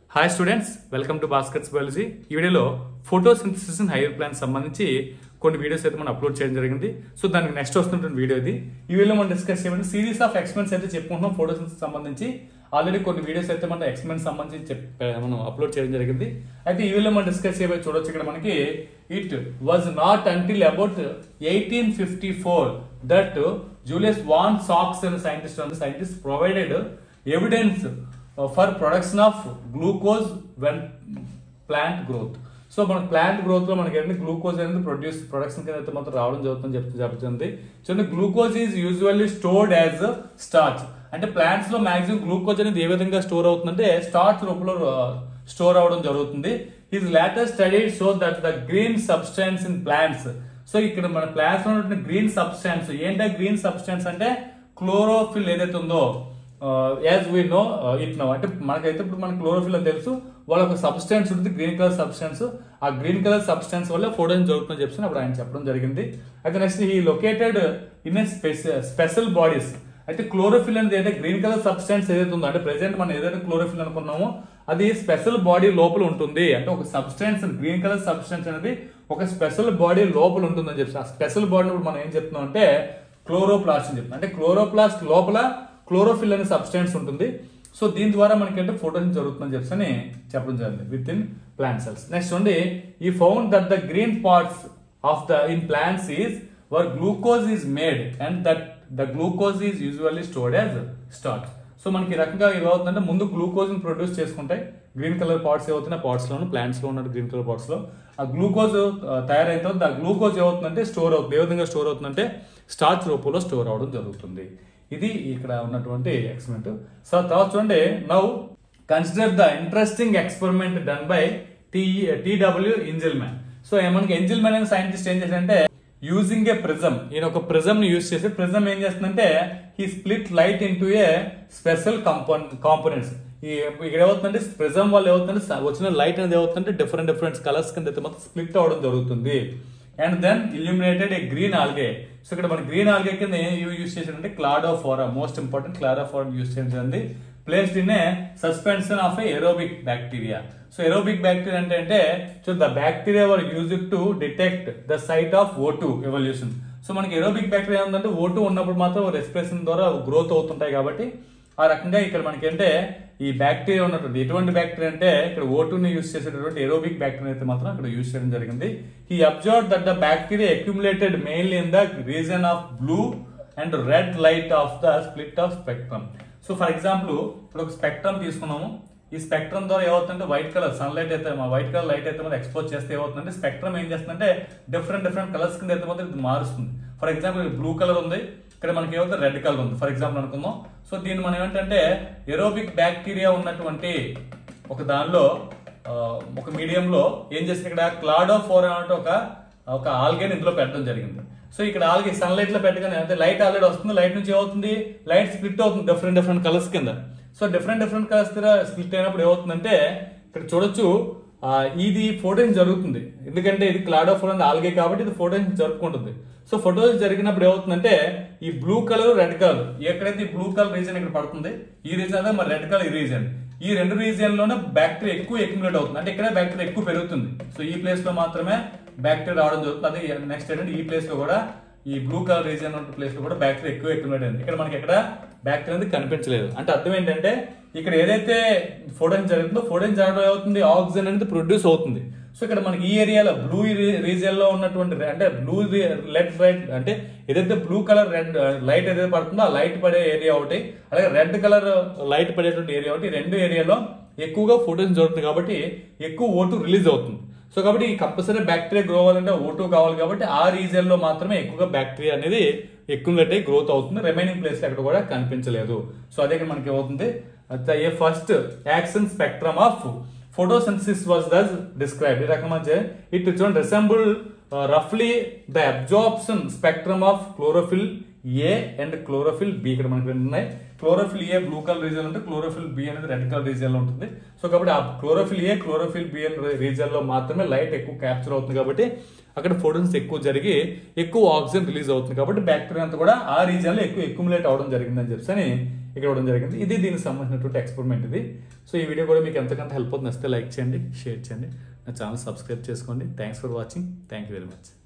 Hi students welcome to baskets biology ఈ వీడియోలో photosynthesis in higher plant సంబంధించి కొన్ని వీడియోస్ అయితే మనం అప్లోడ్ చేయడం జరిగింది సో దానికి నెక్స్ట్ వస్తున్నటువంటి వీడియో ఇది ఈ వీడియోలో మనం డిస్కస్ చేయమని సిరీస్ ఆఫ్ ఎక్స్పెరిమెంట్స్ అయితే చెప్పుకుంటున్నాం ఫోటోసింథసిస్ సంబంధించి ఆల్రెడీ కొన్ని వీడియోస్ అయితే మనం ఎక్స్పెరిమెంట్ సంబంధించి చెప్- మనం అప్లోడ్ చేయడం జరిగింది అయితే ఈ వీడియోలో మనం డిస్కస్ చేయబోయే చూడొచ్చు ఇక్కడ మనకి it was not until about eighteen fifty four that Julius von సాక్స్ and scientist scientist provided evidence for production of glucose when plant growth so మన ప్లాంట్ గ్రోత్ లో మనకి ఏంటంటే గ్లూకోజ్ అనేది ప్రొడ్యూస్ ప్రొడక్షన్ కింద అయితే మాత్రం రావడం జరుగుతుంది చెప్తూ చెప్తుంది చూడండి glucose is usually stored as starch అంటే ప్లాంట్స్ లో మాక్సిమం గ్లూకోజ్ అనేది ఏ విధంగా స్టోర్ అవుతుందంటే స్టార్చ్ రూపంలో స్టోర్ అవడం జరుగుతుంది his latest study show that the green substance in plants so ఇక్కడ మన ప్లాంట్స్ లో ఉన్న గ్రీన్ సబ్స్టెన్స్ ఏంటంటే గ్రీన్ సబ్స్టెన్స్ అంటే క్లోరోఫిల్ ఏదైతే ఉందో యాజ్ వీ నో ఇట్ నో అంటే మనకైతే ఇప్పుడు మన క్లోరోఫిల్ అని తెలుసు వాళ్ళ ఒక సబ్స్టెన్స్ ఉంటుంది గ్రీన్ కలర్ సబ్స్టెన్స్ ఆ గ్రీన్ కలర్ సబ్స్టెన్స్ వల్ల ఫోటోని జరుగుతుందని చెప్పి అప్పుడు ఆయన చెప్పడం జరిగింది అయితే నెక్స్ట్ ఈ located in a special bodies అయితే క్లోరోఫిల్ అనేది అంటే గ్రీన్ కలర్ సబ్స్టెన్స్ ఏదైతే ఉందో అంటే ప్రెసెంట్ మనం ఏదైతే క్లోరోఫిల్ అనుకున్నామో అది స్పెషల్ బాడీ లోపల ఉంటుంది అంటే ఒక సబ్స్టెన్స్ గ్రీన్ కలర్ సబ్స్టెన్స్ అనేది ఒక స్పెషల్ బాడీ లోపల ఉంటుందని చెప్పి ఆ స్పెషల్ బాడీ మనం ఏం చెప్తున్నాం అంటే క్లోరోప్లాస్ట్ అని చెప్తున్నాం అంటే క్లోరోప్లాస్ట్ లోపల క్లోరోఫిల్ అనే సబ్స్టెన్స్ ఉంటుంది సో దీని ద్వారా మనకి అంటే ఫోటోసింగ్ జరుగుతుందని చెప్పి అని చెప్పడం జరిగింది with in plant cells next ఉండి ఈ found that the green parts of the in plants is where glucose is made and that the glucose is usually stored as start so మనకి ఈ రకంగా ఏమవుతుందంటే ముందు గ్లూకోజ్ ని ప్రొడ్యూస్ చేసుకుంటాయి green colour parts ఏమవుతున్నాయి పార్ట్స్ లోను ప్లాంట్స్ లో ఉన్న గ్రీన్ కలర్ పార్ట్స్ లో ఆ గ్లూకోజ్ తయారైన తర్వాత ఆ గ్లూకోజ్ ఏమవుతుందంటే స్టోర్ అవుతుంది ఏ విధంగా స్టోర్ అవుతుందంటే స్టార్చ్ రూపంలో స్టోర్ అవడం జరుగుతుంది ఇది ఇక్కడ ఉన్నటువంటి ఎక్స్పెరిమెంట్ సో తర్వాత చూడండి now consider the interesting experiment done by T T W Engelmann so మనకి ఎంజిల్మ్యాన్ అనే సైంటిస్ట్ ఏం చేశారంటే యూజింగ్ ఏ ప్రిజం ఈయన ఒక ప్రిజం ని యూజ్ చేసి ప్రిజం ఏం చేస్తుందంటే ఈ split light into a special component components ఈ ఇక్కడ ఏమవుతుందంటే ప్రిజం వల్ల ఏమవుతుందంటే స- వచ్చిన లైట్ అనేది ఏమవుతుందంటే డిఫరెంట్ డిఫరెంట్ కలర్స్ కింద అయితే మొత్తం స్ప్లిట్ అవడం జరుగుతుంది and then illuminated a green algae so ఇక్కడ మన గ్రీన్ ఆల్గే కింద ఏం యూజ్ చేశారంటే Cladophora most important Cladophora use చేసింది placed in a suspension of aerobic bacteria so aerobic bacteria అంటే అంటే so the bacteria were use to detect the site of O two evolution so మనకి aerobic bacteria ఉందంటే O two ఉన్నప్పుడు మాత్రం respiration ద్వారా growth అవుతుంటాయి కాబట్టి ఆ రకంగా ఇక్కడ మనకి అంటే ఈ బ్యాక్టీరియా ఉన్నటువంటి ఎటువంటి బ్యాక్టీరియా అంటే ఇక్కడ ఓటూని యూస్ చేసేటటువంటి ఏరోబిక్ బ్యాక్టీరియా అయితే మాత్రం ఇక్కడ యూస్ చేయడం జరిగింది ఈ observe that the bacteria accumulated mainly in the region of blue and red light of the split of spectrum so for example ఇప్పుడు ఒక స్పెక్ట్రమ్ తీసుకున్నాము ఈ స్పెక్ట్రమ్ ద్వారా ఏమవుతుందంటే వైట్ కలర్ సన్లైట్ అయితే వైట్ కలర్ లైట్ అయితే మనం ఎక్స్పోజ్ చేస్తే ఏమవుతుందంటే స్పెక్ట్రమ్ ఏం చేస్తుందంటే డిఫరెంట్ డిఫరెంట్ కలర్స్ కింద అయితే మాత్రం ఇది మారుస్తుంది ఫర్ ఎగ్జాంపుల్ బ్లూ కలర్ ఉంది ఇక్కడ మనకి ఏమవుతుంది రెడ్ కలర్ ఉంది ఫర్ ఎగ్జాంపుల్ అనుకుందాం సో దీన్ని మనం ఏంటంటే ఎరోబిక్ బ్యాక్టీరియా ఉన్నటువంటి ఒక దానిలో ఆ, ఒక మీడియంలో ఏం చేసింది ఇక్కడ క్లాడోఫోర్ అంటే ఒక ఒక ఆల్గేని ఇందులో పెట్టడం జరిగింది సో ఇక్కడ ఆల్గే సన్లైట్ లో పెట్టగానే అంటే లైట్ ఆల్రెడీ వస్తుంది లైట్ నుంచి ఏమవుతుంది లైట్ స్ప్లిట్ అవుతుంది డిఫరెంట్ డిఫరెంట్ కలర్స్ కింద సో డిఫరెంట్ డిఫరెంట్ కలర్స్ కింద స్ప్లిట్ అయినప్పుడు ఏమవుతుందంటే ఇక్కడ చూడొచ్చు ఆ, ఇది ఫోటోస్ జరుగుతుంది ఎందుకంటే ఇది క్లాడోఫోర్ అనేది ఆల్గే కాబట్టి ఇది ఫోటోస్ జరుపుకుంటుంది సో ఫోటోస్ జరిగినప్పుడు ఏమవుతుందంటే ఈ బ్లూ కలర్ రెడ్ కలర్ ఎక్కడైతే ఈ బ్లూ కలర్ రీజన్ ఇక్కడ పడుతుంది ఈ రీజన్ అదే మరి రెడ్ కలర్ ఈ రీజన్ ఈ రెండు రీజియన్ లోనే బ్యాక్టీరియా ఎక్కువ అక్యుములేట్ అవుతుంది అంటే ఇక్కడ బ్యాక్టీరియా ఎక్కువ పెరుగుతుంది సో ఈ ప్లేస్ లో మాత్రమే బ్యాక్టీరియా రావడం జరుగుతుంది అదే నెక్స్ట్ ఏంటంటే ఈ ప్లేస్ లో కూడా ఈ బ్లూ కలర్ రీజియన్ ఉన్న ప్లేస్ లో కూడా బ్యాక్టీరియా ఎక్కువ అక్యుములేట్ అయింది ఇక్కడ మనకి ఎక్కడ బ్యాక్టీరియా అనేది కనిపించలేదు అంటే అర్థం ఏంటంటే ఇక్కడ ఏదైతే ఫోటోన్ జరుగుతుందో ఫోటోన్ జరగడం అవుతుంది ఆక్సిజన్ అనేది ప్రొడ్యూస్ అవుతుంది సో ఇక్కడ మనకి ఈ ఏరియాలో బ్లూ రీజియన్ లో ఉన్నటువంటి re- అంటే బ్లూ లెడ్ రైట్ అంటే ఏదైతే బ్లూ కలర్ రెడ్ లైట్ ఏదైతే పడుతుందో ఆ లైట్ పడే ఏరియా ఒకటి అలాగే రెడ్ కలర్ లైట్ పడేటువంటి ఏరియా ఒకటి ఈ రెండు ఏరియాలో ఎక్కువగా ఫోటోస్ జరుగుతుంది కాబట్టి ఎక్కువ ఓటు రిలీజ్ అవుతుంది సో కాబట్టి ఈ కంపల్సరీ బ్యాక్టీరియా గ్రో అవ్వాలంటే ఓటు కావాలి కాబట్టి ఆ రీజియన్ లో మాత్రమే ఎక్కువగా బ్యాక్టీరియా అనేది ఎక్కువలెట్ అయ్యి గ్రోత్ అవుతుంది రిమైనింగ్ ప్లేస్ ఎక్కడ కూడా కనిపించలేదు సో అదే ఇక్కడ మనకి ఏమవుతుంది a first action spectrum of photosynthesis was thus described. ఈ రకం అంటే ఇట్ చూడండి రిసెంబుల్ రఫ్లీ the absorption spectrum of chlorophyll a and chlorophyll b ఇక్కడ మనకి రెండు ఉన్నాయి chlorophyll a blue colour region ఉంటుంది క్లోరోఫిల్ బి అనేది రెడ్ కలర్ రీజియన్ లో ఉంటుంది సో కాబట్టి ఆ chlorophyll a chlorophyll b region లో మాత్రమే లైట్ ఎక్కువ క్యాప్చర్ అవుతుంది కాబట్టి అక్కడ ఫోటోన్స్ ఎక్కువ జరిగి ఎక్కువ ఆక్సిజన్ రిలీజ్ అవుతుంది కాబట్టి బ్యాక్టీరియా అంతా కూడా ఆ రీజియన్ లో ఎక్కువ ఎక్యుములేట్ అవడం జరిగిందని చెప్పి ఇక్కడ ఇవ్వడం జరిగింది ఇది దీనికి సంబంధించినటువంటి ఎక్స్పెరిమెంట్ ఇది సో ఈ వీడియో కూడా మీకు ఎంతకంత హెల్ప్ అవుతుంది వస్తే లైక్ చేయండి షేర్ చేయండి నా ఛానల్ సబ్స్క్రైబ్ చేసుకోండి thanks for watching thank you very much